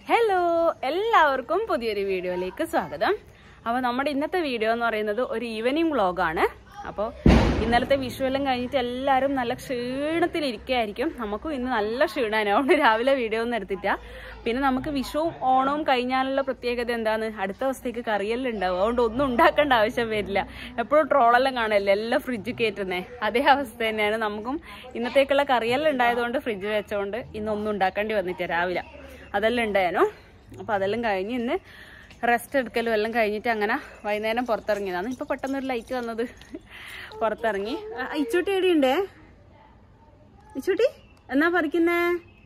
Hello എല്ലാവർക്കും പുതിയൊരു വീഡിയോയിലേക്ക് സ്വാഗതം അപ്പോൾ നമ്മുടെ ഇന്നത്തെ വീഡിയോ എന്ന് പറയുന്നത് ഒരു ഈവനിങ് വ്ളോഗാണ് അപ്പോൾ ഇന്നലത്തെ വിഷു എല്ലാം കഴിഞ്ഞിട്ട് എല്ലാവരും നല്ല ക്ഷീണത്തിലിരിക്കുകയായിരിക്കും നമുക്കും ഇന്ന് നല്ല ക്ഷീണമാണ് അതുകൊണ്ട് രാവിലെ വീഡിയോ ഒന്നും എടുത്തിട്ട പിന്നെ നമുക്ക് വിഷുവും ഓണവും കഴിഞ്ഞാലുള്ള പ്രത്യേകത എന്താണ് അടുത്ത ദിവസത്തേക്ക് കറിയെല്ലാം ഉണ്ടാവും അതുകൊണ്ട് ഒന്നും ഉണ്ടാക്കേണ്ട ആവശ്യം വരില്ല എപ്പോഴും ട്രോളെല്ലാം കാണല്ലേ എല്ലാം ഫ്രിഡ്ജ് കയറ്റുന്നേ അതേ അവസ്ഥ തന്നെയാണ് നമുക്കും ഇന്നത്തേക്കുള്ള കറിയെല്ലാം ഉണ്ടായതുകൊണ്ട് ഫ്രിഡ്ജ് വെച്ചതുകൊണ്ട് ഇന്നൊന്നും ഉണ്ടാക്കേണ്ടി വന്നിട്ട് രാവിലെ അതെല്ലാം ഉണ്ടായിരുന്നു അപ്പോൾ അതെല്ലാം കഴിഞ്ഞ് ഇന്ന് റെസ്റ്റ് എടുക്കലും എല്ലാം കഴിഞ്ഞിട്ട് അങ്ങനെ വൈകുന്നേരം പുറത്തിറങ്ങിയതാണ് ഇപ്പോൾ പെട്ടെന്നൊരു ലൈറ്റ് വന്നത് പുറത്തിറങ്ങി ആ, ഇച്ചൂട്ടി എവിടെയുണ്ടേ ഇച്ചൂട്ടി എന്നാ പറിക്കുന്നേ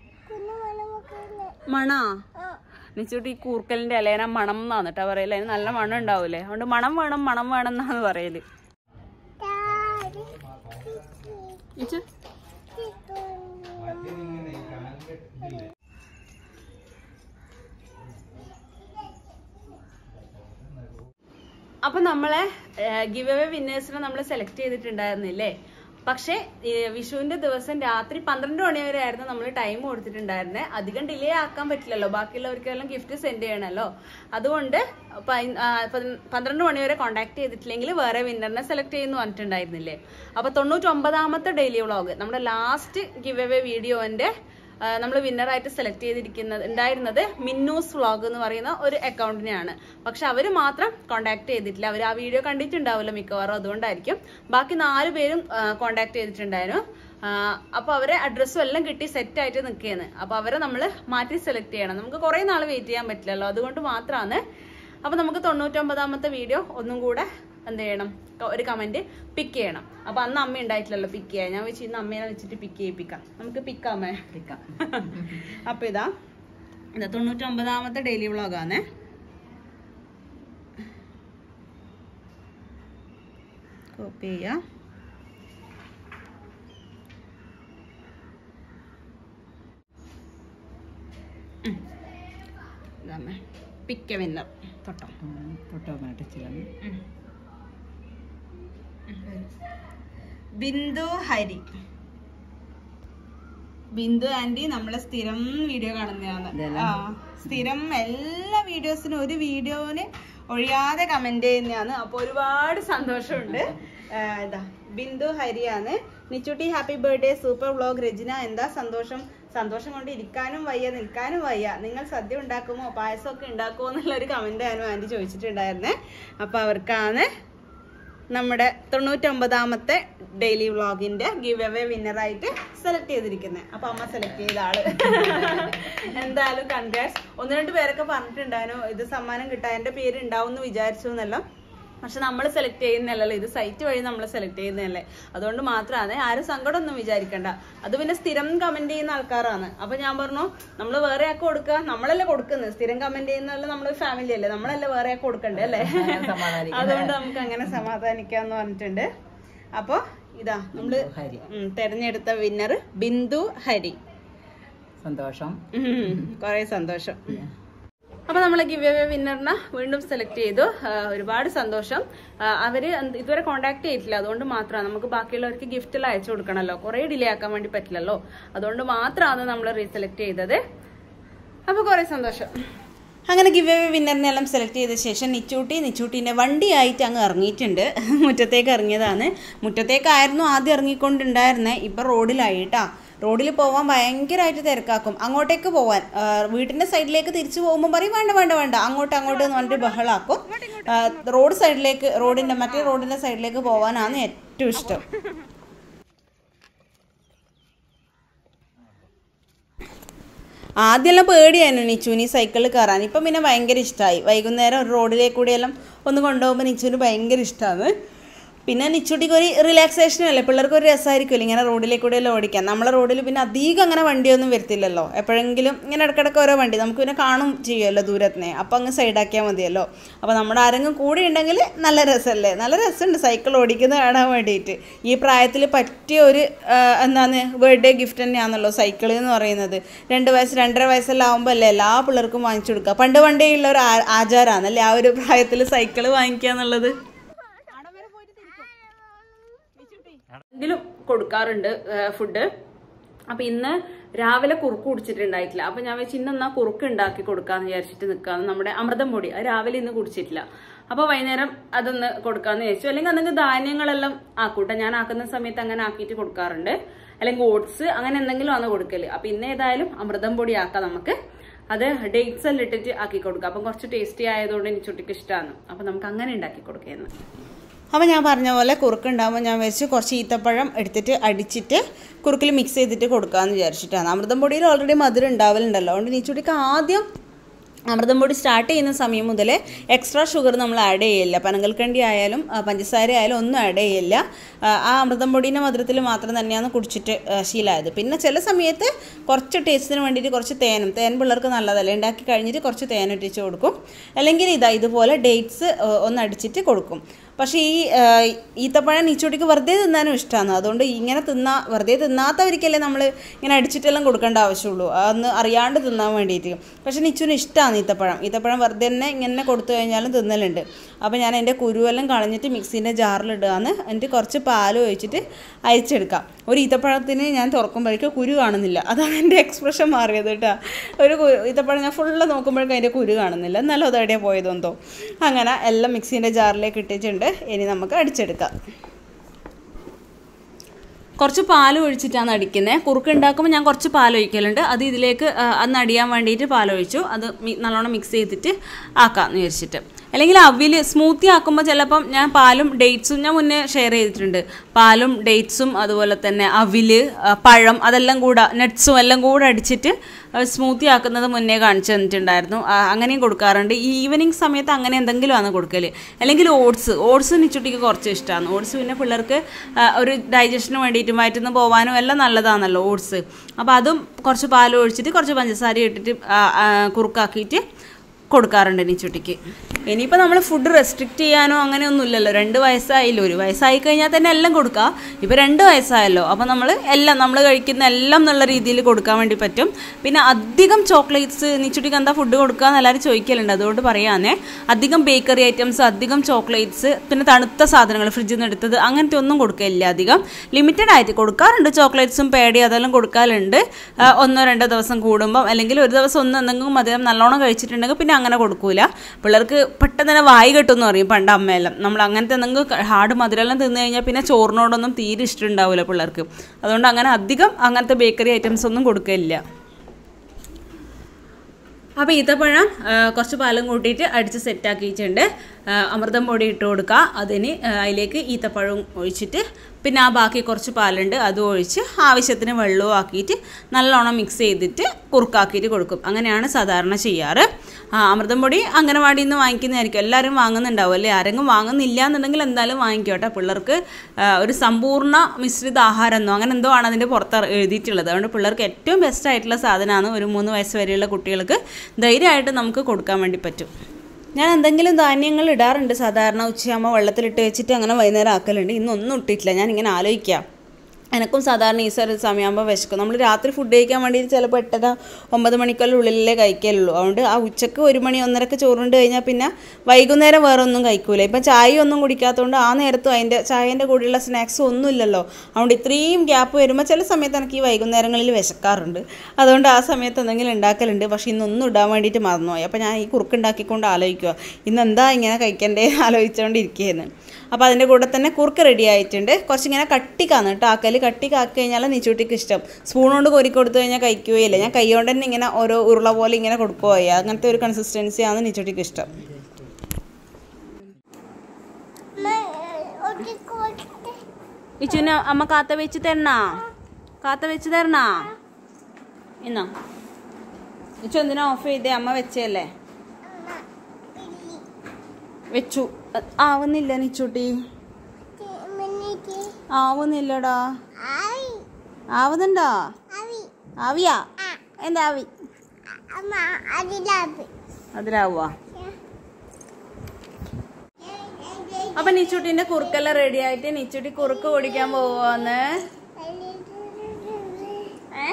മണാ നിച്ചൂട്ടി ഈ കൂർക്കലിന്റെ ഇലേന മണം എന്നാണ് കേട്ടോ പറയല് അതിന് നല്ല മണം ഉണ്ടാവൂലേ അതുകൊണ്ട് മണം വേണം മണം വേണം എന്നാണ് പറയല് ഇച്ചു അപ്പൊ നമ്മളെ ഗിവ് അവേ വിന്നേഴ്സിനെ നമ്മൾ സെലക്ട് ചെയ്തിട്ടുണ്ടായിരുന്നില്ലേ പക്ഷേ ഈ വിഷുവിന്റെ ദിവസം രാത്രി പന്ത്രണ്ട് മണി വരെ ആയിരുന്നു നമ്മൾ ടൈം കൊടുത്തിട്ടുണ്ടായിരുന്നത് അധികം ഡിലേ ആക്കാൻ പറ്റില്ലല്ലോ ബാക്കിയുള്ളവർക്കെല്ലാം ഗിഫ്റ്റ് സെൻഡ് ചെയ്യണമല്ലോ അതുകൊണ്ട് പൈ- ആ, പതി- പന്ത്രണ്ട് മണി വരെ കോൺടാക്ട് ചെയ്തിട്ടില്ലെങ്കിൽ വേറെ വിന്നറിനെ സെലക്ട് ചെയ്യുന്നു പറഞ്ഞിട്ടുണ്ടായിരുന്നില്ലേ അപ്പൊ തൊണ്ണൂറ്റൊമ്പതാമത്തെ ഡെയിലി വ്ളോഗ് നമ്മുടെ ലാസ്റ്റ് ഗിവ് അവേ വീഡിയോന്റെ നമ്മൾ വിന്നറായിട്ട് സെലക്ട് ചെയ്തിരിക്കുന്നത് ഉണ്ടായിരുന്നത് മിന്നൂസ് വ്ളോഗ് എന്ന് പറയുന്ന ഒരു അക്കൗണ്ടിനെയാണ് പക്ഷെ അവർ മാത്രം കോൺടാക്ട് ചെയ്തിട്ടില്ല അവർ ആ വീഡിയോ കണ്ടിട്ടുണ്ടാവില്ല മിക്കവാറും അതുകൊണ്ടായിരിക്കും ബാക്കി നാല് പേരും കോൺടാക്ട് ചെയ്തിട്ടുണ്ടായിരുന്നു അപ്പോൾ അവരെ അഡ്രസ്സും എല്ലാം കിട്ടി സെറ്റ് ആയിട്ട് നിൽക്കുകയാണ് അപ്പോൾ അവരെ നമ്മൾ മാറ്റി സെലക്ട് ചെയ്യണം നമുക്ക് കുറേ നാൾ വെയിറ്റ് ചെയ്യാൻ പറ്റില്ലല്ലോ അതുകൊണ്ട് മാത്രമാണ് അപ്പോൾ നമുക്ക് തൊണ്ണൂറ്റൊമ്പതാമത്തെ വീഡിയോ ഒന്നും കൂടെ എന്ത് ചെയ്യണം ക- ഒരു കമന്റ് പിക്ക് ചെയ്യണം അപ്പൊ അന്ന് അമ്മ ഉണ്ടായിട്ടില്ലല്ലോ പിക്ക് ചെയ്യാൻ ഞാൻ വെച്ച് ഇന്ന് അമ്മേനെ വെച്ചിട്ട് പിക്ക് ചെയ്യിപ്പിക്കാം നമുക്ക് പിക്കാമേ പിക്കാം അപ്പൊ ഇതാ ഇതാ തൊണ്ണൂറ്റൊമ്പതാമത്തെ ഡെയിലി വ്ളോഗാണ് കോപ്പി ചെയ്യാം ഉം. ഇതാമ്മേ പിക്ക വിന്നർ തൊട്ടോ തൊട്ടോ മാറ്റിച്ചില്ല ബിന്ദു ഹരി ബിന്ദു ആന്റി നമ്മളെ സ്ഥിരം വീഡിയോ കാണുന്നതാണ് ഇതല്ലേ? ആ സ്ഥിരം എല്ലാ വീഡിയോസിനും ഒരു വീഡിയോന് ഒഴിയാതെ കമന്റ് ചെയ്യുന്നതാണ് അപ്പൊ ഒരുപാട് സന്തോഷമുണ്ട് ആ, ഇതാ ബിന്ദു ഹരിയാണ് Nichutty happy birthday super vlog Rachana എന്താ സന്തോഷം സന്തോഷം കൊണ്ട് ഇരിക്കാനും വയ്യ നിൽക്കാനും വയ്യ നിങ്ങൾ സദ്യ ഉണ്ടാക്കുമോ പായസമൊക്കെ ഉണ്ടാക്കുമോ എന്നുള്ള ഒരു കമന്റ് ആയിരുന്നു ആന്റി ചോദിച്ചിട്ടുണ്ടായിരുന്നേ അപ്പൊ അവർക്കാണ് നമ്മുടെ തൊണ്ണൂറ്റൊമ്പതാമത്തെ ഡെയിലി വ്ളോഗിന്റെ ഗിവ് അവേ വിന്നറായിട്ട് സെലക്ട് ചെയ്തിരിക്കുന്നത് അപ്പൊ അമ്മ സെലക്ട് ചെയ്ത ആള് എന്തായാലും കൺഗ്രാറ്റ്സ് ഒന്ന് രണ്ട് പേരൊക്കെ പറഞ്ഞിട്ടുണ്ടായിരുന്നു ഇത് സമ്മാനം കിട്ടാൻ എന്റെ പേര് ഉണ്ടാവും എന്ന് വിചാരിച്ചു എന്നെല്ലാം പക്ഷെ നമ്മൾ സെലക്ട് ചെയ്യുന്നല്ലോ ഇത് സൈറ്റ് വഴി നമ്മൾ സെലക്ട് ചെയ്യുന്നതല്ലേ അതുകൊണ്ട് മാത്രമാണ് ആരും സങ്കടമൊന്നും വിചാരിക്കണ്ട അത് പിന്നെ സ്ഥിരം കമന്റ് ചെയ്യുന്ന ആൾക്കാരാണ് അപ്പൊ ഞാൻ പറഞ്ഞു നമ്മൾ വേറെ ആൾക്ക് കൊടുക്കുക നമ്മളല്ലേ കൊടുക്കുന്നത് സ്ഥിരം കമന്റ് ചെയ്യുന്നതല്ല നമ്മൾ ഫാമിലി അല്ലേ നമ്മളല്ലേ വേറെ ആൾക്ക് കൊടുക്കണ്ടേ അല്ലേ സമാധാനിക്കാം. അതുകൊണ്ട് നമുക്ക് അങ്ങനെ സമാധാനിക്കാന്ന് പറഞ്ഞിട്ടുണ്ട് അപ്പൊ ഇതാ നമ്മള് ഹരി ഉം, തെരഞ്ഞെടുത്ത വിന്നർ ബിന്ദു ഹരി സന്തോഷം കുറെ സന്തോഷം അപ്പൊ നമ്മളെ ഗിവ് അവേ വിന്നറിനെ വീണ്ടും സെലക്ട് ചെയ്തു ആ, ഒരുപാട് സന്തോഷം ആ, അവര് എന്ത് ഇതുവരെ കോൺടാക്ട് ചെയ്തിട്ടില്ല അതുകൊണ്ട് മാത്രമാണ് നമുക്ക് ബാക്കിയുള്ളവർക്ക് ഗിഫ്റ്റിൽ അയച്ചു കൊടുക്കണമല്ലോ കുറെ ഡിലേ ആക്കാൻ വേണ്ടി പറ്റില്ലല്ലോ അതുകൊണ്ട് മാത്രമാണ് നമ്മൾ റീസെലക്ട് ചെയ്തത് അപ്പൊ കുറെ സന്തോഷം അങ്ങനെ ഗിവ് അവേ വിന്നറിനെ എല്ലാം സെലക്ട് ചെയ്ത ശേഷം നിച്ചൂട്ടി നിച്ചൂട്ടീൻ്റെ വണ്ടിയായിട്ട് അങ്ങ് ഇറങ്ങിയിട്ടുണ്ട് മുറ്റത്തേക്ക് ഇറങ്ങിയതാണ് മുറ്റത്തേക്കായിരുന്നു ആദ്യം ഇറങ്ങിക്കൊണ്ടുണ്ടായിരുന്നത് ഇപ്പം റോഡിലായിട്ടാ റോഡിൽ പോവാൻ ഭയങ്കരമായിട്ട് തിരക്കാക്കും അങ്ങോട്ടേക്ക് പോവാൻ ആ, വീട്ടിൻ്റെ സൈഡിലേക്ക് തിരിച്ചു പോകുമ്പോൾ പറയും വേണ്ട വേണ്ട വേണ്ട അങ്ങോട്ട് അങ്ങോട്ട് എന്ന് പറഞ്ഞിട്ട് ബഹളാക്കും ആ, റോഡ് സൈഡിലേക്ക് റോഡിൻ്റെ മറ്റേ റോഡിൻ്റെ സൈഡിലേക്ക് പോകാനാണ് ഏറ്റവും ഇഷ്ടം ആദ്യമെല്ലാം പേടിയായിരുന്നു നിച്ചുവിന് ഈ സൈക്കിളിൽ കയറാൻ ഇപ്പം പിന്നെ ഭയങ്കര ഇഷ്ടമായി വൈകുന്നേരം ഒരു റോഡിലേക്ക് കൂടിയെല്ലാം ഒന്ന് കൊണ്ടുപോകുമ്പോൾ നിച്ചുവിന് ഭയങ്കര ഇഷ്ടമാണ് പിന്നെ നിച്ചുട്ടിക്ക് ഒരു റിലാക്സേഷനും അല്ലേ പിള്ളേർക്ക് ഒരു രസമായിരിക്കുമല്ലോ ഇങ്ങനെ റോഡിലേക്ക് കൂടെയെല്ലാം ഓടിക്കാൻ നമ്മളെ റോഡിൽ പിന്നെ അധികം അങ്ങനെ വണ്ടിയൊന്നും വരത്തില്ലല്ലോ എപ്പോഴെങ്കിലും ഇങ്ങനെ ഇടയ്ക്കിടയ്ക്ക് ഓരോ വണ്ടി നമുക്ക് പിന്നെ കാണും ചെയ്യുമല്ലോ ദൂരത്തിനെ അപ്പം അങ്ങ് സൈഡാക്കിയാൽ മതിയല്ലോ അപ്പോൾ നമ്മുടെ ആരെങ്കിലും കൂടെ ഉണ്ടെങ്കിൽ നല്ല രസമല്ലേ നല്ല രസമുണ്ട് സൈക്കിൾ ഓടിക്കുന്നത് കാണാൻ വേണ്ടിയിട്ട് ഈ പ്രായത്തിൽ പറ്റിയ ഒരു ആ, എന്താണ് ബർത്ത്ഡേ ഗിഫ്റ്റ് തന്നെയാണല്ലോ സൈക്കിൾ എന്ന് പറയുന്നത് രണ്ട് വയസ്സ് രണ്ടര വയസ്സെല്ലാം ആകുമ്പോൾ അല്ലേ എല്ലാ പിള്ളേർക്കും വാങ്ങിച്ചു കൊടുക്കുക പണ്ട് പണ്ടേ ഉള്ള ഒരു ആ- ആചാരമാണല്ലേ ആ ഒരു പ്രായത്തിൽ സൈക്കിൾ വാങ്ങിക്കുക എന്നുള്ളത് എങ്കിലും കൊടുക്കാറുണ്ട് ഫുഡ് അപ്പൊ ഇന്ന് രാവിലെ കുറുക്ക് കുടിച്ചിട്ടുണ്ടായിട്ടില്ല അപ്പൊ ഞാൻ വെച്ച് ഇന്ന് എന്നാ കുറുക്ക് ഉണ്ടാക്കി കൊടുക്കാന്ന് വിചാരിച്ചിട്ട് നിൽക്കാന്ന് നമ്മുടെ അമൃതം പൊടി അത് രാവിലെ ഇന്ന് കുടിച്ചിട്ടില്ല അപ്പൊ വൈകുന്നേരം അതൊന്ന് കൊടുക്കാന്ന് വിചാരിച്ചു അല്ലെങ്കിൽ എന്തെങ്കിലും ധാന്യങ്ങളെല്ലാം ആക്കൂട്ടെ ഞാൻ ആക്കുന്ന സമയത്ത് അങ്ങനെ ആക്കിയിട്ട് കൊടുക്കാറുണ്ട് അല്ലെങ്കിൽ ഓട്സ് അങ്ങനെ എന്തെങ്കിലും ആണ് കൊടുക്കല് അപ്പൊ ഇന്ന് ഏതായാലും അമൃതം പൊടി ആക്കാം നമുക്ക് അത് ഡേറ്റ്സ് എല്ലാം ഇട്ടിട്ട് ആക്കി കൊടുക്കാം അപ്പം കുറച്ച് ടേസ്റ്റി ആയതുകൊണ്ട് എനിക്ക് ചുട്ടിക്ക് ഇഷ്ടമാണ് അപ്പൊ നമുക്ക് അങ്ങനെ ഉണ്ടാക്കി കൊടുക്കുന്നത് അപ്പോൾ ഞാൻ പറഞ്ഞ പോലെ കുറുക്ക് ഉണ്ടാകുമ്പോൾ ഞാൻ വെച്ച് കുറച്ച് ഈത്തപ്പഴം എടുത്തിട്ട് അടിച്ചിട്ട് കുറുക്കിൽ മിക്സ് ചെയ്തിട്ട് കൊടുക്കാമെന്ന് വിചാരിച്ചിട്ടാണ് അമൃതം പൊടിയിൽ ഓൾറെഡി മധുരം ഉണ്ടാവലുണ്ടല്ലോ അതുകൊണ്ട് നീച്ചുട്ടിക്ക് ആദ്യം അമൃതം പൊടി സ്റ്റാർട്ട് ചെയ്യുന്ന സമയം മുതൽ എക്സ്ട്രാ ഷുഗർ നമ്മൾ ആഡ് ചെയ്യില്ല പനങ്കൽക്കണ്ടി ആയാലും ആ, പഞ്ചസാര ആയാലും ഒന്നും ആഡ് ചെയ്യില്ല ആ, ആ അമൃതം പൊടീൻ്റെ മധുരത്തിൽ മാത്രം തന്നെയാണ് കുടിച്ചിട്ട് ആ, ശീലമായത് പിന്നെ ചില സമയത്ത് കുറച്ച് ടേസ്റ്റിന് വേണ്ടിയിട്ട് കുറച്ച് തേനും തേൻ പിള്ളേർക്ക് നല്ലതല്ലേ ഉണ്ടാക്കി കഴിഞ്ഞിട്ട് കുറച്ച് തേൻ ഇട്ടിച്ച് കൊടുക്കും അല്ലെങ്കിൽ ഇതാ ഇതുപോലെ ഡേറ്റ്സ് ഒന്ന് അടിച്ചിട്ട് കൊടുക്കും പക്ഷേ ഈ ആ, ഈത്തപ്പഴം നീച്ചോട്ടിക്ക് വെറുതെ തിന്നാനും ഇഷ്ടമാണ് അതുകൊണ്ട് ഇങ്ങനെ തിന്നാ വെറുതെ തിന്നാത്തവർക്കല്ലേ നമ്മൾ ഇങ്ങനെ അടിച്ചിട്ടെല്ലാം കൊടുക്കേണ്ട ആവശ്യമുള്ളൂ അതൊന്ന് അറിയാണ്ട് തിന്നാൻ വേണ്ടിയിട്ട് പക്ഷേ നിച്ചുവിന് ഇഷ്ടമാണ് ഈത്തപ്പഴം ഈത്തപ്പഴം വെറുതെ തന്നെ ഇങ്ങനെ കൊടുത്തു കഴിഞ്ഞാലും തിന്നലുണ്ട് അപ്പോൾ ഞാൻ എൻ്റെ കുരുവെല്ലാം കളഞ്ഞിട്ട് മിക്സീൻ്റെ ജാറിലിടുകയാണ് എന്നിട്ട് കുറച്ച് പാൽ ഒഴിച്ചിട്ട് അയച്ചെടുക്കാം ഒരു ഈത്തപ്പഴത്തിന് ഞാൻ തുറക്കുമ്പോഴേക്കും കുരു കാണുന്നില്ല അതാണ് എൻ്റെ എക്സ്പ്രഷൻ മാറിയത് കേട്ടോ ഒരു കു- ഈത്തപ്പഴം ഞാൻ ഫുള്ള് നോക്കുമ്പോഴേക്കും അതിൻ്റെ കുരു കാണുന്നില്ല എന്നാലും അത് എവിടെയാണ് പോയതെന്തോ അങ്ങനെ എല്ലാം മിക്സീൻ്റെ ജാറിലേക്ക് ഇട്ടിട്ടുണ്ട് ഇനി നമുക്ക് അടിച്ചെടുക്കാം കുറച്ച് പാൽ ഒഴിച്ചിട്ടാണ് അടിക്കുന്നത് കുറുക്ക് ഉണ്ടാക്കുമ്പോൾ ഞാൻ കുറച്ച് പാൽ ഒഴിക്കലുണ്ട് അത് ഇതിലേക്ക് ആ, അന്ന് അടിയാൻ വേണ്ടിയിട്ട് പാൽ ഒഴിച്ചു അത് മി- നല്ലോണം മിക്സ് ചെയ്തിട്ട് ആക്കാമെന്ന് വിചാരിച്ചിട്ട് അല്ലെങ്കിൽ അവിൽ സ്മൂത്തി ആക്കുമ്പോൾ ചിലപ്പം ഞാൻ പാലും ഡേറ്റ്സും ഞാൻ മുന്നേ ഷെയർ ചെയ്തിട്ടുണ്ട് പാലും ഡേറ്റ്സും അതുപോലെ തന്നെ അവില് ആ, പഴം അതെല്ലാം കൂടെ നട്ട്സും എല്ലാം കൂടെ അടിച്ചിട്ട് സ്മൂത്തി ആക്കുന്നത് മുന്നേ കാണിച്ചു തന്നിട്ടുണ്ടായിരുന്നു ആ, അങ്ങനെയും കൊടുക്കാറുണ്ട് ഈ ഈവനിങ് സമയത്ത് അങ്ങനെ എന്തെങ്കിലും ആണ് കൊടുക്കൽ അല്ലെങ്കിൽ ഓട്സ് ഓട്സ് നിച്ചുട്ടിക്ക് കുറച്ച് ഇഷ്ടമാണ് ഓട്സ് പിന്നെ പിള്ളേർക്ക് ആ, ഒരു ഡൈജഷന് വേണ്ടിയിട്ടും വയറ്റുനിന്ന് പോകാനും എല്ലാം നല്ലതാണല്ലോ ഓട്സ് അപ്പോൾ അതും കുറച്ച് പാൽ ഒഴിച്ചിട്ട് കുറച്ച് പഞ്ചസാര ഇട്ടിട്ട് ആ, ആ, കുറുക്കാക്കിയിട്ട് കൊടുക്കാറുണ്ട് നിച്ചുട്ടിക്ക് ഇനിയിപ്പോൾ നമ്മൾ ഫുഡ് റെസ്ട്രിക്റ്റ് ചെയ്യാനോ അങ്ങനെയൊന്നും ഇല്ലല്ലോ രണ്ട് വയസ്സായില്ലോ ഒരു വയസ്സായി കഴിഞ്ഞാൽ തന്നെ എല്ലാം കൊടുക്കാം ഇപ്പോൾ രണ്ട് വയസ്സായല്ലോ അപ്പോൾ നമ്മൾ എല്ലാം നമ്മൾ കഴിക്കുന്ന എല്ലാം എന്നുള്ള രീതിയിൽ കൊടുക്കാൻ വേണ്ടി പറ്റും പിന്നെ അധികം ചോക്ലേറ്റ്സ് നിച്ചുട്ടിക്ക് എന്താ ഫുഡ് കൊടുക്കുക എന്ന് എല്ലാവരും ചോദിക്കലുണ്ട് അതുകൊണ്ട് പറയാനേ അധികം ബേക്കറി ഐറ്റംസ് അധികം ചോക്ലേറ്റ്സ് പിന്നെ തണുത്ത സാധനങ്ങൾ ഫ്രിഡ്ജിൽ നിന്ന് എടുത്തത് അങ്ങനത്തെ ഒന്നും കൊടുക്കില്ല അധികം ലിമിറ്റഡ് ആയിട്ട് കൊടുക്കാറുണ്ട് ചോക്ലേറ്റ്സും പേടി അതെല്ലാം കൊടുക്കാറുണ്ട് ആ, ഒന്നോ രണ്ടോ ദിവസം കൂടുമ്പം അല്ലെങ്കിൽ ഒരു ദിവസം ഒന്ന് എന്തെങ്കിലും മധുരം നല്ലോണം കഴിച്ചിട്ടുണ്ടെങ്കിൽ പിന്നെ അങ്ങനെ കൊടുക്കൂല പിള്ളേർക്ക് പെട്ടെന്ന് തന്നെ വായി കെട്ടുമെന്ന് പറയും പണ്ട് അമ്മയെല്ലാം നമ്മൾ അങ്ങനത്തെ എന്തെങ്കിലും ഹാർഡ് മധുരമെല്ലാം തിന്നു കഴിഞ്ഞാൽ പിന്നെ ചോറിനോടൊന്നും തീരെ ഇഷ്ടമുണ്ടാവില്ല പിള്ളേർക്ക് അതുകൊണ്ട് അങ്ങനെ അധികം അങ്ങനത്തെ ബേക്കറി ഐറ്റംസ് ഒന്നും കൊടുക്കില്ല അപ്പോൾ ഈത്തപ്പഴം ആ, കുറച്ച് പാലും കൂട്ടിയിട്ട് അടിച്ച് സെറ്റാക്കിയിട്ടുണ്ട് അമൃതം പൊടി ഇട്ട് കൊടുക്കുക അതിന് ആ, അതിലേക്ക് ഈത്തപ്പഴവും ഒഴിച്ചിട്ട് പിന്നെ ആ ബാക്കി കുറച്ച് പാലുണ്ട് അതും ഒഴിച്ച് ആവശ്യത്തിന് വെള്ളവും ആക്കിയിട്ട് നല്ലോണം മിക്സ് ചെയ്തിട്ട് കുറുക്കാക്കിയിട്ട് കൊടുക്കും അങ്ങനെയാണ് സാധാരണ ചെയ്യാറ് ആ, അമൃതം പൊടി അംഗനവാടിയിൽ നിന്ന് വാങ്ങിക്കുന്നതായിരിക്കും എല്ലാവരും വാങ്ങുന്നുണ്ടാവും അല്ലേ ആരെങ്കിലും വാങ്ങുന്നില്ല എന്നുണ്ടെങ്കിൽ എന്തായാലും വാങ്ങിക്കോട്ടെ പിള്ളേർക്ക് ആ, ഒരു സമ്പൂർണ്ണ മിശ്രിത ആഹാരം എന്നോ അങ്ങനെ എന്തോ ആണ് അതിൻ്റെ പുറത്ത് എഴുതിയിട്ടുള്ളത് അതുകൊണ്ട് പിള്ളേർക്ക് ഏറ്റവും ബെസ്റ്റ് ആയിട്ടുള്ള സാധനമാണ് ഒരു മൂന്ന് വയസ്സ് വരെയുള്ള കുട്ടികൾക്ക് ധൈര്യമായിട്ട് നമുക്ക് കൊടുക്കാൻ വേണ്ടി പറ്റും ഞാൻ എന്തെങ്കിലും ധാന്യങ്ങൾ ഇടാറുണ്ട് സാധാരണ ഉച്ചയാകുമ്പോൾ വെള്ളത്തിലിട്ട് വെച്ചിട്ട് അങ്ങനെ വൈകുന്നേരം ആക്കലുണ്ട് ഇന്നൊന്നും ഇട്ടിട്ടില്ല ഞാൻ ഇങ്ങനെ ആലോചിക്കാം എനക്കും സാധാരണ ഈ ഒരു സമയമാകുമ്പോൾ വിശക്കും നമ്മൾ രാത്രി ഫുഡ് കഴിക്കാൻ വേണ്ടിയിട്ട് ചിലപ്പോൾ എട്ടര ഒമ്പത് മണിക്കുള്ള ഉള്ളിലേ കഴിക്കലുള്ളൂ അതുകൊണ്ട് ആ ഉച്ചക്ക് ഒരു മണി ഒന്നരക്ക് ചോറുണ്ട് കഴിഞ്ഞാൽ പിന്നെ വൈകുന്നേരം വേറെ ഒന്നും കഴിക്കൂല ഇപ്പം ചായ ഒന്നും കുടിക്കാത്തതുകൊണ്ട് ആ നേരത്തും അതിൻ്റെ ചായേൻ്റെ കൂടെയുള്ള സ്നാക്സും ഒന്നും ഇല്ലല്ലോ അതുകൊണ്ട് ഇത്രയും ഗ്യാപ്പ് വരുമ്പോൾ ചില സമയത്ത് എനിക്ക് ഈ വൈകുന്നേരങ്ങളിൽ വിശക്കാറുണ്ട് അതുകൊണ്ട് ആ സമയത്ത് എന്തെങ്കിലും ഉണ്ടാക്കലുണ്ട് പക്ഷേ ഇന്നൊന്നും ഇടാൻ വേണ്ടിയിട്ട് മറന്നുപോയി അപ്പോൾ ഞാൻ ഈ കുറുക്ക് ഉണ്ടാക്കിക്കൊണ്ട് ആലോചിക്കുക ഇന്ന് എന്താ ഇങ്ങനെ കഴിക്കണ്ടേ ആലോചിച്ചുകൊണ്ടിരിക്കുകയെന്ന് അപ്പോൾ അതിൻ്റെ കൂടെ തന്നെ കുറുക്ക് റെഡി ആയിട്ടുണ്ട് കുറച്ചിങ്ങനെ കട്ടിക്കാന്ന് കേട്ടോ ആക്കൽ കട്ടിക്കാക്കി കഴിഞ്ഞാൽ നീച്ചൂട്ടിക്ക് ഇഷ്ടം സ്പൂൺ കൊണ്ട് കോരി കൊടുത്തു കഴിഞ്ഞാൽ കഴിക്കുകയില്ല ഞാൻ കൈ കൊണ്ട് തന്നെ ഇങ്ങനെ ഓരോ ഉരുള പോലെ ഇങ്ങനെ കൊടുക്കുകയോ അങ്ങനത്തെ ഒരു കൺസിസ്റ്റൻസിയാണ് നീച്ചൂട്ടിക്ക് ഇഷ്ടം ഇച്ചുവിന് അമ്മ കാത്ത വെച്ച് തരണ കാത്ത വെച്ച് തരണ ഇന്നോ ഇച്ചു എന്തിനാ ഓഫ് ചെയ്തേ അമ്മ വെച്ചല്ലേ വെച്ചു അ- ആവുന്നില്ല നിച്ചൂട്ടി ആവുന്നില്ലടാ ആവുന്നുണ്ടോ ആവിയാ എന്താ ആവി അതിലാവുക അപ്പൊ നിച്ചൂട്ടിന്റെ കുറുക്കെല്ലാം റെഡി ആയിട്ട് നിച്ചൂട്ടി കുറുക്ക് ഓടിക്കാൻ പോവാന്ന് ഏ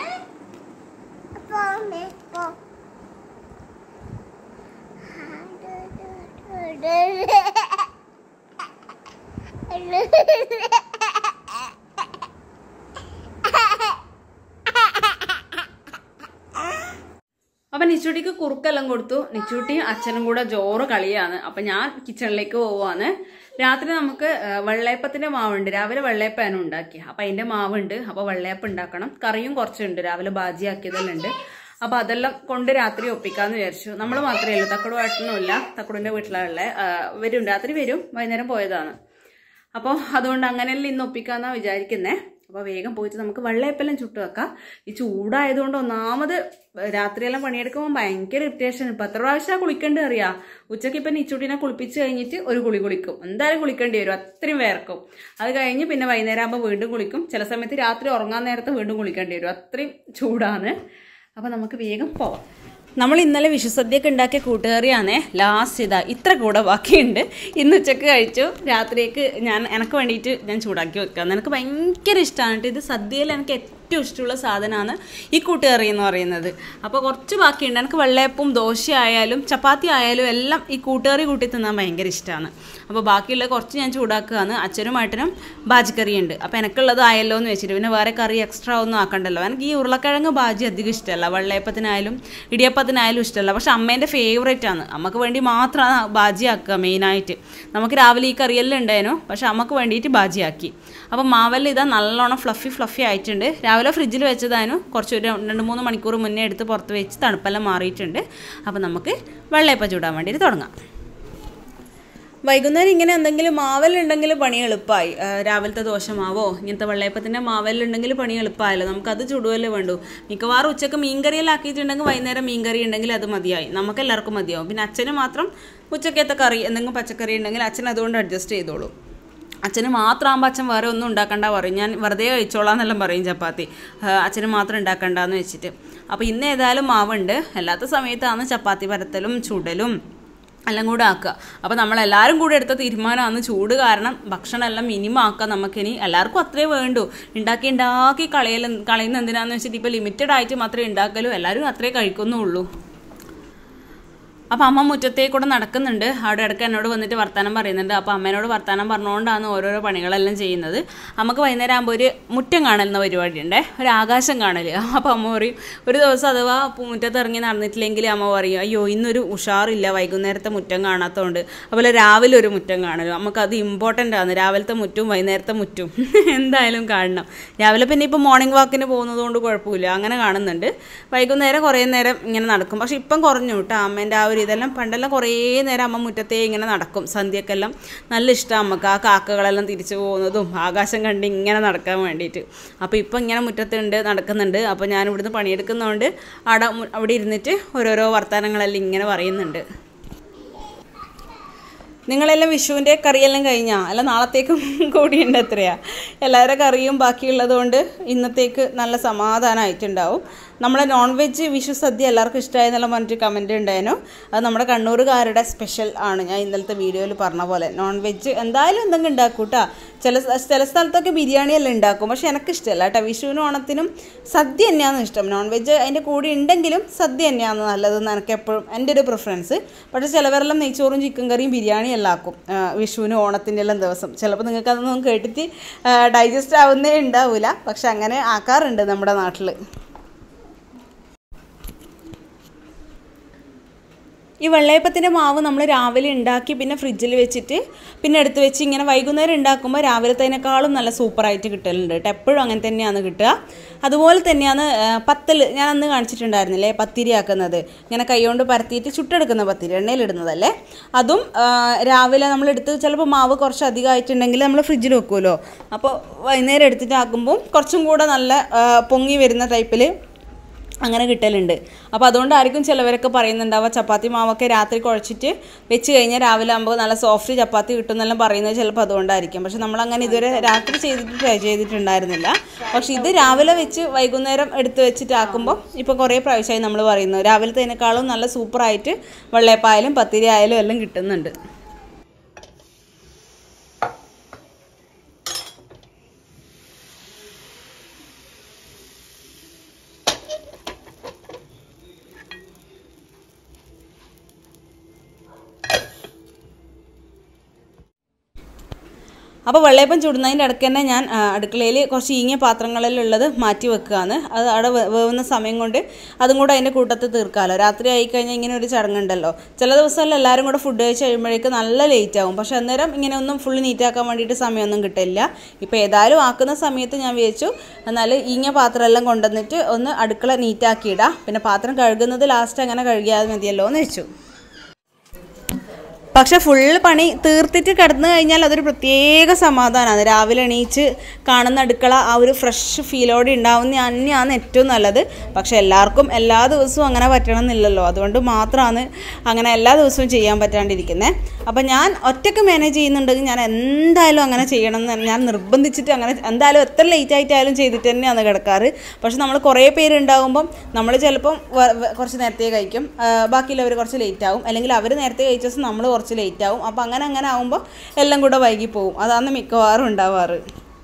നിച്ചൂട്ടിക്ക് കുറുക്കെല്ലാം കൊടുത്തു നിച്ചൂട്ടിയും അച്ഛനും കൂടെ ജോറ് കളിയാണ് അപ്പൊ ഞാൻ കിച്ചണിലേക്ക് പോവാണ് രാത്രി നമുക്ക് ആ, വെള്ളയപ്പത്തിന്റെ മാവുണ്ട് രാവിലെ വെള്ളയപ്പാനും ഉണ്ടാക്കി അപ്പൊ അതിന്റെ മാവുണ്ട് അപ്പൊ വെള്ളയപ്പം ഉണ്ടാക്കണം കറിയും കുറച്ചുണ്ട് രാവിലെ ബാജി ആക്കിയതെല്ലാം ഉണ്ട് അപ്പൊ അതെല്ലാം കൊണ്ട് രാത്രി ഒപ്പിക്കാന്ന് വിചാരിച്ചു നമ്മൾ മാത്രമേ ഉള്ളൂ തക്കടു ഏട്ടനുമില്ല തക്കടുവിന്റെ വീട്ടിലുള്ള വരും രാത്രി വരും വൈകുന്നേരം പോയതാണ് അപ്പോൾ അതുകൊണ്ട് അങ്ങനെയല്ല ഇന്ന് ഒപ്പിക്കാന്നാ വിചാരിക്കുന്നേ അപ്പോൾ വേഗം പോയിട്ട് നമുക്ക് വെള്ളയപ്പെല്ലാം ചുട്ടു വെക്കാം ഈ ചൂടായതുകൊണ്ട് ഒന്നാമത് രാത്രിയെല്ലാം പണിയെടുക്കുമ്പോൾ ഭയങ്കര ഇറിറ്റേഷൻ ഇപ്പം എത്ര പ്രാവശ്യം കുളിക്കേണ്ടി അറിയാം ഉച്ചയ്ക്ക് ഇപ്പം നിച്ചൂട്ടിനെ കുളിപ്പിച്ച് കഴിഞ്ഞിട്ട് ഒരു കുളി കുളിക്കും എന്തായാലും കുളിക്കേണ്ടി വരും അത്രയും വേർക്കും അത് കഴിഞ്ഞ് പിന്നെ വൈകുന്നേരം ആകുമ്പോൾ വീണ്ടും കുളിക്കും ചില സമയത്ത് രാത്രി ഉറങ്ങാൻ നേരത്ത് വീണ്ടും കുളിക്കേണ്ടി വരും അത്രയും ചൂടാണ് അപ്പോൾ നമുക്ക് വേഗം പോവാം നമ്മൾ ഇന്നലെ വിഷുസദ്യയൊക്കെ ഉണ്ടാക്കിയ കൂട്ടുകറിയാണേ ലാസ്റ്റ് ഇതാ ഇത്ര കൂടെ ബാക്കിയുണ്ട് ഇന്ന് ഉച്ചക്ക് കഴിച്ചു രാത്രിയേക്ക് ഞാൻ എനിക്ക് വേണ്ടിയിട്ട് ഞാൻ ചൂടാക്കി വെക്കാം എനിക്ക് ഭയങ്കര ഇഷ്ടമാണ് കേട്ടോ ഇത് സദ്യയിൽ എനിക്ക് ഏറ്റവും ഇഷ്ടമുള്ള സാധനമാണ് ഈ കൂട്ടുകറി എന്ന് പറയുന്നത് അപ്പോൾ കുറച്ച് ബാക്കിയുണ്ട് എനിക്ക് വെള്ളയപ്പവും ദോശ ആയാലും ചപ്പാത്തി ആയാലും എല്ലാം ഈ കൂട്ടുകറി കൂട്ടി തിന്നാൻ ഭയങ്കര ഇഷ്ടമാണ് അപ്പോൾ ബാക്കിയുള്ള കുറച്ച് ഞാൻ ചൂടാക്കുകയാണ് അച്ഛനും ഏട്ടനും ബാജിക്കറി ഉണ്ട് അപ്പോൾ എനിക്കുള്ളത് ആയല്ലോ എന്ന് വെച്ചിട്ട് പിന്നെ വേറെ കറി എക്സ്ട്രാ ഒന്നും ആക്കണ്ടല്ലോ എനിക്ക് ഈ ഉരുളക്കിഴങ്ങ് ബാജി അധികം ഇഷ്ടമല്ല വെള്ളയപ്പത്തിനായാലും ഇടിയപ്പത്തിനായാലും ഇഷ്ടമല്ല പക്ഷെ അമ്മേൻ്റെ ഫേവറേറ്റ് ആണ് അമ്മക്ക് വേണ്ടി മാത്രമാണ് ബാജി ആക്കുക മെയിനായിട്ട് നമുക്ക് രാവിലെ ഈ കറിയെല്ലാം ഉണ്ടായിരുന്നു പക്ഷെ അമ്മക്ക് വേണ്ടിയിട്ട് ബാജി ആക്കി അപ്പോൾ മാവെല്ലാം ഇതാ നല്ലോണം ഫ്ലഫി ഫ്ലഫി ആയിട്ടുണ്ട് രാവിലെ ഫ്രിഡ്ജിൽ വെച്ചതായിരുന്നു കുറച്ച് ഒരു രണ്ട് മൂന്ന് മണിക്കൂർ മുന്നേ എടുത്ത് പുറത്ത് വെച്ച് തണുപ്പെല്ലാം മാറിയിട്ടുണ്ട് അപ്പോൾ നമുക്ക് വെള്ളയപ്പം ചൂടാൻ വേണ്ടിയിട്ട് തുടങ്ങാം വൈകുന്നേരം ഇങ്ങനെ എന്തെങ്കിലും മാവലുണ്ടെങ്കിൽ പണി എളുപ്പമായി ആ, രാവിലത്തെ ദോശമാവോ ഇങ്ങനത്തെ വെള്ളയപ്പത്തിൻ്റെ മാവലുണ്ടെങ്കിൽ പണി എളുപ്പമായല്ലോ നമുക്കത് ചുടുവല്ലേ വേണ്ടു മിക്കവാറും ഉച്ചക്ക് മീൻകറിയെല്ലാം ആക്കിയിട്ടുണ്ടെങ്കിൽ വൈകുന്നേരം മീൻകറി ഉണ്ടെങ്കിൽ അത് മതിയായി നമുക്ക് എല്ലാവർക്കും മതിയാവും പിന്നെ അച്ഛന് മാത്രം ഉച്ചക്കത്തെ കറി എന്തെങ്കിലും പച്ചക്കറി ഉണ്ടെങ്കിൽ അച്ഛൻ അതുകൊണ്ട് അഡ്ജസ്റ്റ് ചെയ്തോളൂ അച്ഛന് മാത്രമാകുമ്പോൾ അച്ഛൻ വേറെ ഒന്നും ഉണ്ടാക്കണ്ട പറയും ഞാൻ വെറുതെ കഴിച്ചോളാം എന്നെല്ലാം പറയും ചപ്പാത്തി ആ, അച്ഛന് മാത്രം ഉണ്ടാക്കണ്ടെന്ന് വെച്ചിട്ട് അപ്പോൾ ഇന്ന് ഏതായാലും മാവുണ്ട് അല്ലാത്ത സമയത്താണ് ചപ്പാത്തി പരത്തലും ചുടലും എല്ലാം കൂടെ ആക്കുക അപ്പോൾ നമ്മളെല്ലാവരും കൂടെ എടുത്ത തീരുമാനമാണ് ചൂട് കാരണം ഭക്ഷണം എല്ലാം മിനിമം ആക്കുക നമുക്കിനി എല്ലാവർക്കും അത്രേ വേണ്ടൂ ഉണ്ടാക്കി ഉണ്ടാക്കി കളയൽ കളയുന്ന എന്തിനാന്ന് വെച്ചിട്ട് ഇപ്പോൾ ലിമിറ്റഡ് ആയിട്ട് മാത്രമേ ഉണ്ടാക്കലൂ എല്ലാവരും അത്രേ കഴിക്കുന്നുള്ളൂ അപ്പോൾ അമ്മ മുറ്റത്തേ കൂടെ നടക്കുന്നുണ്ട് അവിടെ ഇടയ്ക്ക് എന്നോട് വന്നിട്ട് വർത്തമാനം പറയുന്നുണ്ട് അപ്പോൾ അമ്മേനോട് വർത്തമാനം പറഞ്ഞുകൊണ്ടാണ് ഓരോരോ പണികളെല്ലാം ചെയ്യുന്നത് നമുക്ക് വൈകുന്നേരം ആകുമ്പോൾ ഒരു മുറ്റം കാണലുന്ന പരിപാടിയുണ്ട് ഒരു ആകാശം കാണൽ അപ്പോൾ അമ്മ പറയും ഒരു ദിവസം അഥവാ പു- മുറ്റത്ത് ഇറങ്ങി നടന്നിട്ടില്ലെങ്കിൽ അമ്മ പറയും അയ്യോ ഇന്നൊരു ഉഷാറില്ല വൈകുന്നേരത്തെ മുറ്റം കാണാത്തതുകൊണ്ട് അതുപോലെ രാവിലെ ഒരു മുറ്റം കാണലും നമുക്കത് ഇമ്പോർട്ടൻ്റ് ആണ് രാവിലത്തെ മുറ്റും വൈകുന്നേരത്തെ മുറ്റും എന്തായാലും കാണണം രാവിലെ പിന്നെ ഇപ്പോൾ മോർണിംഗ് വാക്കിന് പോകുന്നത് കൊണ്ട് കുഴപ്പമില്ല അങ്ങനെ കാണുന്നുണ്ട് വൈകുന്നേരം കുറേ നേരം ഇങ്ങനെ നടക്കും പക്ഷെ ഇപ്പം കുറഞ്ഞു കേട്ടോ അമ്മേൻ്റെ ആ ഒരു ഇതെല്ലാം പണ്ടെല്ലാം കുറേ നേരം അമ്മ മുറ്റത്തേ ഇങ്ങനെ നടക്കും സന്ധ്യക്കെല്ലാം നല്ല ഇഷ്ടം അമ്മക്ക് ആ കാക്കകളെല്ലാം തിരിച്ചു പോകുന്നതും ആകാശം കണ്ട് ഇങ്ങനെ നടക്കാൻ വേണ്ടിയിട്ട് അപ്പോൾ ഇപ്പം ഇങ്ങനെ മുറ്റത്തുണ്ട് നടക്കുന്നുണ്ട് അപ്പോൾ ഞാൻ ഇവിടുന്ന് പണിയെടുക്കുന്നതുകൊണ്ട് അവിടെ മു- അവിടെ ഇരുന്നിട്ട് ഓരോരോ വർത്തമാനങ്ങളെല്ലാം ഇങ്ങനെ പറയുന്നുണ്ട് നിങ്ങളെല്ലാം വിഷുവിൻ്റെ കറിയെല്ലാം കഴിഞ്ഞാ അല്ല നാളത്തേക്കും കൂടിയുണ്ട് എത്രയാ എല്ലാവരുടെ കറിയും ബാക്കിയുള്ളത് കൊണ്ട് ഇന്നത്തേക്ക് നല്ല സമാധാനമായിട്ടുണ്ടാവും നമ്മളെ നോൺ വെജ് വിഷു സദ്യ എല്ലാവർക്കും ഇഷ്ടമായെന്നുള്ള പറഞ്ഞിട്ട് കമൻറ്റ് ഉണ്ടായിരുന്നു അത് നമ്മുടെ കണ്ണൂരുകാരുടെ സ്പെഷ്യൽ ആണ് ഞാൻ ഇന്നലത്തെ വീഡിയോയിൽ പറഞ്ഞ പോലെ നോൺ വെജ് എന്തായാലും എന്തെങ്കിലും ഉണ്ടാക്കും കേട്ടോ ചില സ്ഥ- ചില സ്ഥലത്തൊക്കെ ബിരിയാണി എല്ലാം ഉണ്ടാക്കും പക്ഷെ എനിക്ക് ഇഷ്ടമല്ല കേട്ടോ വിഷുവിനും ഓണത്തിനും സദ്യ തന്നെയാണ് ഇഷ്ടം നോൺ വെജ് അതിൻ്റെ കൂടെ ഉണ്ടെങ്കിലും സദ്യ തന്നെയാണ് നല്ലതെന്ന് എനിക്ക് എപ്പോഴും എൻ്റെ ഒരു പ്രിഫറൻസ് പക്ഷേ ചിലവരെല്ലാം നെയ്ച്ചോറും ചിക്കൻ കറിയും ബിരിയാണി എല്ലാം ആക്കും ആ, വിഷുവിനും ഓണത്തിൻ്റെ എല്ലാം ദിവസം ചിലപ്പോൾ നിങ്ങൾക്ക് അതൊന്നും കേട്ടിട്ട് ഡൈജസ്റ്റ് ആവുന്നേ ഉണ്ടാവില്ല പക്ഷെ അങ്ങനെ ആക്കാറുണ്ട് നമ്മുടെ നാട്ടിൽ ഈ വെള്ളയപ്പത്തിൻ്റെ മാവ് നമ്മൾ രാവിലെ ഉണ്ടാക്കി പിന്നെ ഫ്രിഡ്ജിൽ വെച്ചിട്ട് പിന്നെ എടുത്ത് വെച്ച് ഇങ്ങനെ വൈകുന്നേരം ഉണ്ടാക്കുമ്പോൾ രാവിലത്തേനേക്കാളും നല്ല സൂപ്പറായിട്ട് കിട്ടലുണ്ട് കേട്ടോ എപ്പോഴും അങ്ങനെ തന്നെയാണ് കിട്ടുക അതുപോലെ തന്നെയാണ് ആ, പത്തൽ ഞാൻ അന്ന് കാണിച്ചിട്ടുണ്ടായിരുന്നില്ലേ പത്തിരി ആക്കുന്നത് ഇങ്ങനെ കൈകൊണ്ട് പരത്തിയിട്ട് ചുട്ടെടുക്കുന്ന പത്തിരി എണ്ണയിലിടുന്നതല്ലേ അതും ആ, രാവിലെ നമ്മൾ എടുത്ത് ചിലപ്പോൾ മാവ് കുറച്ച് അധികമായിട്ടുണ്ടെങ്കിൽ നമ്മൾ ഫ്രിഡ്ജിൽ വെക്കുമല്ലോ അപ്പോൾ വൈകുന്നേരം എടുത്തിട്ട് ആക്കുമ്പോൾ കുറച്ചും കൂടെ നല്ല ആ, പൊങ്ങി വരുന്ന ടൈപ്പിൽ അങ്ങനെ കിട്ടലുണ്ട് അപ്പോൾ അതുകൊണ്ടായിരിക്കും ചിലവരൊക്കെ പറയുന്നുണ്ടാവുക ചപ്പാത്തി മാവൊക്കെ രാത്രി കുഴച്ചിട്ട് വെച്ച് കഴിഞ്ഞാൽ രാവിലെ ആകുമ്പോൾ നല്ല സോഫ്റ്റ് ചപ്പാത്തി കിട്ടും എന്നെല്ലാം പറയുന്നത് ചിലപ്പോൾ അതുകൊണ്ടായിരിക്കും പക്ഷെ നമ്മളങ്ങനെ ഇതുവരെ രാത്രി ചെയ്തിട്ട് ട്രൈ ചെയ്തിട്ടുണ്ടായിരുന്നില്ല പക്ഷെ ഇത് രാവിലെ വെച്ച് വൈകുന്നേരം എടുത്ത് വെച്ചിട്ട് ആക്കുമ്പോൾ ഇപ്പോൾ കുറേ പ്രാവശ്യമായി നമ്മൾ പറയുന്നു രാവിലത്തേനേക്കാളും നല്ല സൂപ്പറായിട്ട് വെള്ളയപ്പായാലും പത്തിരി ആയാലും എല്ലാം കിട്ടുന്നുണ്ട് അപ്പോൾ വെള്ളയപ്പം ചുടുന്നതിൻ്റെ ഇടയ്ക്ക് തന്നെ ഞാൻ അടുക്കളയിൽ കുറച്ച് ഈങ്ങിയ പാത്രങ്ങളിലുള്ളത് മാറ്റി വെക്കുകയാണ് അത് അവിടെ വേ- വേവുന്ന സമയം കൊണ്ട് അതും കൂടെ അതിൻ്റെ കൂട്ടത്തിൽ തീർക്കാമല്ലോ രാത്രി ആയിക്കഴിഞ്ഞാൽ ഇങ്ങനെ ഒരു ചടങ്ങുണ്ടല്ലോ ചില ദിവസങ്ങളിൽ എല്ലാവരും കൂടെ ഫുഡ് കഴിച്ച് കഴിയുമ്പോഴേക്ക് നല്ല ലേറ്റ് ആവും പക്ഷെ അന്നേരം ഇങ്ങനെ ഒന്നും ഫുള്ള് നീറ്റാക്കാൻ വേണ്ടിയിട്ട് സമയമൊന്നും കിട്ടില്ല ഇപ്പോൾ ഏതായാലും ആക്കുന്ന സമയത്ത് ഞാൻ വിചാരിച്ചു എന്നാൽ ഈങ്ങിയ പാത്രമെല്ലാം കൊണ്ടുവന്നിട്ട് ഒന്ന് അടുക്കള നീറ്റാക്കിയിടാം പിന്നെ പാത്രം കഴുകുന്നത് ലാസ്റ്റ് അങ്ങനെ കഴുകിയാൽ മതിയല്ലോ എന്ന് വെച്ചു പക്ഷെ ഫുള്ള് പണി തീർത്തിട്ട് കിടന്നു കഴിഞ്ഞാൽ അതൊരു പ്രത്യേക സമാധാനമാണ് രാവിലെ എണീച്ച് കാണുന്ന അടുക്കള ആ ഒരു ഫ്രഷ് ഫീലോടെ ഉണ്ടാവുന്ന തന്നെയാണ് ഏറ്റവും നല്ലത് പക്ഷെ എല്ലാവർക്കും എല്ലാ ദിവസവും അങ്ങനെ പറ്റണം എന്നില്ലല്ലോ അതുകൊണ്ട് മാത്രമാണ് അങ്ങനെ എല്ലാ ദിവസവും ചെയ്യാൻ പറ്റാണ്ടിരിക്കുന്നത് അപ്പം ഞാൻ ഒറ്റയ്ക്ക് മാനേജ് ചെയ്യുന്നുണ്ടെങ്കിൽ ഞാൻ എന്തായാലും അങ്ങനെ ചെയ്യണം എന്ന് ഞാൻ നിർബന്ധിച്ചിട്ട് അങ്ങനെ എന്തായാലും എത്ര ലേറ്റ് ആയിട്ടായാലും ചെയ്തിട്ട് തന്നെയാണ് കിടക്കാറ് പക്ഷെ നമ്മൾ കുറേ പേരുണ്ടാകുമ്പം നമ്മൾ ചിലപ്പം വ- വ- കുറച്ച് നേരത്തെ കഴിക്കും ആ, ബാക്കിയുള്ളവർ കുറച്ച് ലേറ്റ് ആവും അല്ലെങ്കിൽ അവർ നേരത്തെ കഴിച്ച ദിവസം നമ്മൾ കുറച്ച് ലേറ്റ് ആവും അപ്പം അങ്ങനെ അങ്ങനെ ആകുമ്പോൾ എല്ലാം കൂടെ വൈകി പോകും അതാണ് മിക്കവാറും ഉണ്ടാവാറ്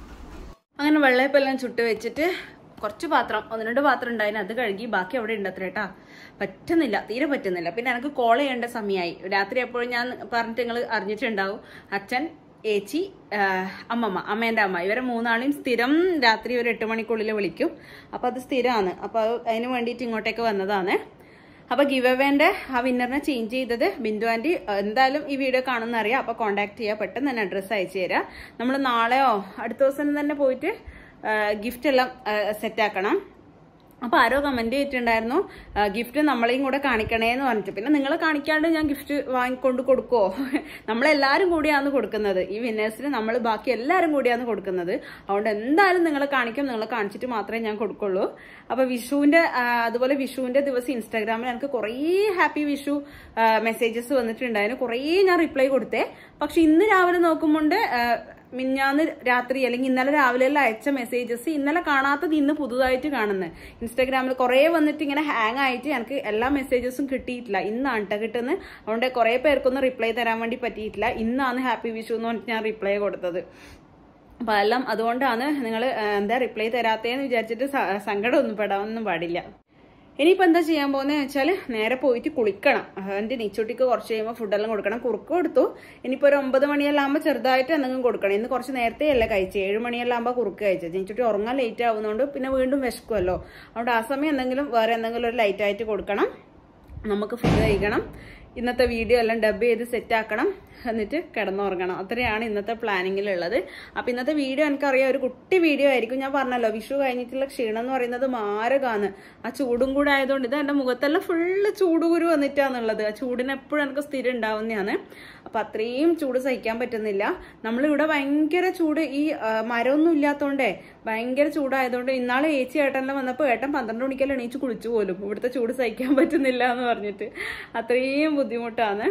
അങ്ങനെ വെള്ളയപ്പെല്ലാം ചുട്ട് വെച്ചിട്ട് കുറച്ച് പാത്രം ഒന്ന് രണ്ട് പാത്രം ഉണ്ടായിരുന്നു അത് കഴുകി ബാക്കി അവിടെ ഉണ്ട് അത്ര കേട്ടാ പറ്റുന്നില്ല തീരെ പറ്റുന്നില്ല പിന്നെ എനിക്ക് കോൾ ചെയ്യേണ്ട സമയമായി രാത്രി എപ്പോഴും ഞാൻ പറഞ്ഞിട്ട് നിങ്ങൾ അറിഞ്ഞിട്ടുണ്ടാവും അച്ഛൻ ഏച്ചി ആ, അമ്മമ്മ അമ്മേൻ്റെ അമ്മ ഇവരെ മൂന്നാളെയും സ്ഥിരം രാത്രി ഒരു എട്ട് മണിക്കുള്ളിൽ വിളിക്കും അപ്പോൾ അത് സ്ഥിരമാണ് അപ്പോൾ അതിന് വേണ്ടിയിട്ട് ഇങ്ങോട്ടേക്ക് വന്നതാണ് അപ്പോൾ ഗിവ് അവേൻ്റെ ആ വിന്നറിനെ ചേഞ്ച് ചെയ്തത് ബിന്ദു ആൻറ്റി എന്തായാലും ഈ വീഡിയോ കാണുന്ന അറിയാം അപ്പോൾ കോൺടാക്ട് ചെയ്യുക പെട്ടെന്ന് തന്നെ അഡ്രസ്സ് അയച്ചു തരാം നമ്മൾ നാളെയോ അടുത്ത ദിവസം തന്നെ പോയിട്ട് ഗിഫ്റ്റ് എല്ലാം സെറ്റ് ആക്കണം അപ്പോൾ ആരോ കമൻറ്റ് ചെയ്തിട്ടുണ്ടായിരുന്നു ഗിഫ്റ്റ് നമ്മളെയും കൂടെ കാണിക്കണേ എന്ന് പറഞ്ഞിട്ട് പിന്നെ നിങ്ങളെ കാണിക്കാണ്ട് ഞാൻ ഗിഫ്റ്റ് വാങ്ങിക്കൊണ്ട് കൊടുക്കുമോ നമ്മളെല്ലാവരും കൂടിയാണ് കൊടുക്കുന്നത് ഈ വിന്നേഴ്സിന് നമ്മൾ ബാക്കി എല്ലാവരും കൂടിയാണ് കൊടുക്കുന്നത് അതുകൊണ്ട് എന്തായാലും നിങ്ങളെ കാണിക്കും നിങ്ങളെ കാണിച്ചിട്ട് മാത്രമേ ഞാൻ കൊടുക്കുള്ളൂ അപ്പോൾ വിഷുവിൻ്റെ അതുപോലെ വിഷുവിൻ്റെ ദിവസം ഇൻസ്റ്റാഗ്രാമിൽ എനിക്ക് കുറേ ഹാപ്പി വിഷു മെസ്സേജസ് വന്നിട്ടുണ്ടായിരുന്നു കുറേ ഞാൻ റിപ്ലൈ കൊടുത്തേ പക്ഷെ ഇന്ന് രാവിലെ നോക്കുമ്പോൾ മിഞ്ഞാന്ന് രാത്രി അല്ലെങ്കിൽ ഇന്നലെ രാവിലെ എല്ലാം അയച്ച മെസ്സേജസ് ഇന്നലെ കാണാത്തത് ഇന്ന് പുതുതായിട്ട് കാണുന്നത് ഇൻസ്റ്റാഗ്രാമിൽ കുറേ വന്നിട്ട് ഇങ്ങനെ ഹാങ് ആയിട്ട് എനിക്ക് എല്ലാ മെസ്സേജസും കിട്ടിയിട്ടില്ല ഇന്നാണ് കേട്ടോ കിട്ടുന്നത് അതുകൊണ്ട് കുറേ പേർക്കൊന്നും റിപ്ലൈ തരാൻ വേണ്ടി പറ്റിയിട്ടില്ല ഇന്നാണ് ഹാപ്പി വിഷു എന്ന് പറഞ്ഞിട്ട് ഞാൻ റിപ്ലൈ കൊടുത്തത് അപ്പം എല്ലാം അതുകൊണ്ടാണ് നിങ്ങൾ എന്താ റിപ്ലൈ തരാത്തേന്ന് വിചാരിച്ചിട്ട് സ- സങ്കടമൊന്നും പെടാനൊന്നും പാടില്ല ഇനിയിപ്പോൾ എന്താ ചെയ്യാൻ പോകുന്നത് വെച്ചാൽ നേരെ പോയിട്ട് കുളിക്കണം എൻ്റെ നീച്ചോട്ടിക്ക് കുറച്ച് കഴിയുമ്പോൾ ഫുഡെല്ലാം കൊടുക്കണം കുറുക്ക് കൊടുത്തു ഇനിയിപ്പോൾ ഒരു ഒമ്പത് മണിയെല്ലാം ആകുമ്പോൾ ചെറുതായിട്ട് എന്തെങ്കിലും കൊടുക്കണം ഇന്ന് കുറച്ച് നേരത്തെ അല്ല കഴിച്ചത് ഏഴ് മണിയെല്ലാം ആകുമ്പോൾ കുറുക്ക് കഴിച്ചത് നീച്ചോട്ടി ഉറങ്ങാൻ ലേറ്റ് ആവുന്നതുകൊണ്ട് പിന്നെ വീണ്ടും വിശക്കുമല്ലോ അതുകൊണ്ട് ആ സമയം എന്തെങ്കിലും വേറെ എന്തെങ്കിലും ഒരു ലൈറ്റായിട്ട് കൊടുക്കണം നമുക്ക് ഫുഡ് കഴിക്കണം ഇന്നത്തെ വീഡിയോ എല്ലാം ഡബ് ചെയ്ത് സെറ്റ് ആക്കണം എന്നിട്ട് കിടന്നുറങ്ങണം അത്രയാണ് ഇന്നത്തെ പ്ലാനിങ്ങിലുള്ളത് അപ്പോൾ ഇന്നത്തെ വീഡിയോ എനിക്കറിയാം ഒരു കുട്ടി വീഡിയോ ആയിരിക്കും ഞാൻ പറഞ്ഞല്ലോ വിഷു കഴിഞ്ഞിട്ടുള്ള ക്ഷീണം എന്ന് പറയുന്നത് മാരകാണ് ആ ചൂടും കൂടെ ആയതുകൊണ്ട് ഇത് എൻ്റെ മുഖത്തെല്ലാം ഫുള്ള് ചൂടുകുരു വന്നിട്ടാന്നുള്ളത് ആ ചൂടിന് എപ്പോഴും എനിക്ക് സ്ഥിരം ഉണ്ടാവുന്നതാണ് അപ്പോൾ അത്രയും ചൂട് സഹിക്കാൻ പറ്റുന്നില്ല നമ്മളിവിടെ ഭയങ്കര ചൂട് ഈ ആ, മരമൊന്നും ഇല്ലാത്തതുകൊണ്ടേ ഭയങ്കര ചൂടായതുകൊണ്ട് ഇന്നാളെ ഏച്ചി ഏട്ടനെല്ലാം വന്നപ്പോൾ ഏട്ടൻ പന്ത്രണ്ട് മണിക്കെല്ലാം എണീച്ച് കുളിച്ചു പോലും ഇവിടുത്തെ ചൂട് സഹിക്കാൻ പറ്റുന്നില്ല എന്ന് പറഞ്ഞിട്ട് അത്രയും ബുദ്ധിമുട്ടാണ്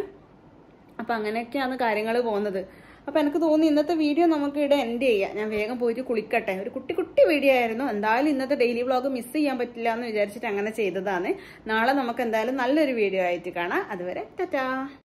അപ്പം അങ്ങനെയൊക്കെയാണ് കാര്യങ്ങൾ പോകുന്നത് അപ്പം എനിക്ക് തോന്നി ഇന്നത്തെ വീഡിയോ നമുക്ക് ഇവിടെ എൻഡ് ചെയ്യാം ഞാൻ വേഗം പോയിട്ട് കുളിക്കട്ടെ ഒരു കുട്ടി കുട്ടി വീഡിയോ ആയിരുന്നു എന്തായാലും ഇന്നത്തെ ഡെയിലി വ്ളോഗ് മിസ് ചെയ്യാൻ പറ്റില്ല എന്ന് വിചാരിച്ചിട്ട് അങ്ങനെ ചെയ്തതാണ് നാളെ നമുക്ക് എന്തായാലും നല്ലൊരു വീഡിയോ ആയിട്ട് കാണാം അതുവരെ ടാറ്റാ